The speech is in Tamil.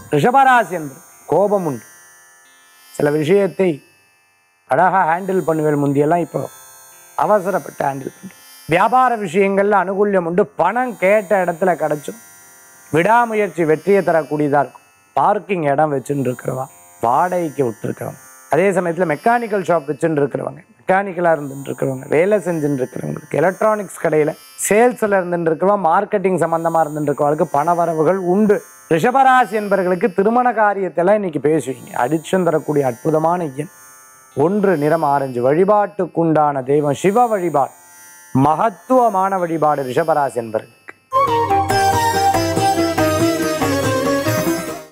ரிஷபராசி என்பது கோபம் உண்டு சில விஷயத்தை அழகாக ஹேண்டில் பண்ணுவேன் முந்தியெல்லாம் இப்போ அவசரப்பட்டு ஹேண்டில் பண்ணுறேன் வியாபார விஷயங்கள்ல அனுகூல்யம் உண்டு பணம் கேட்ட இடத்துல கிடைச்சும் விடாமுயற்சி வெற்றியை தரக்கூடியதாக இருக்கும் பார்க்கிங் இடம் வச்சுன்னு இருக்கிறவா வாடகைக்கு விட்டுருக்கிறவங்க அதே சமயத்தில் மெக்கானிக்கல் ஷாப் வச்சுன்னு இருக்கிறவங்க மெக்கானிக்கலாக இருந்துட்டு இருக்கிறவங்க வேலை செஞ்சுட்டு இருக்கிறவங்களுக்கு எலக்ட்ரானிக்ஸ் கடையில் சேல்ஸில் இருந்துட்டு இருக்கிறவங்க மார்க்கெட்டிங் சம்மந்தமாக இருந்துட்டு இருக்கிறவங்களுக்கு பண வரவுகள் உண்டு ரிஷபராசி என்பவர்களுக்கு திருமண காரியத்தெல்லாம் இன்னைக்கு பேசுவீங்க அடிச்சும் தரக்கூடிய அற்புதமான எண் ஒன்று நிறம் ஆரஞ்சு வழிபாட்டுக்குண்டான தெய்வம் சிவ வழிபாடு மகத்துவமான வழிபாடு ரிஷபராசி என்பர்கள்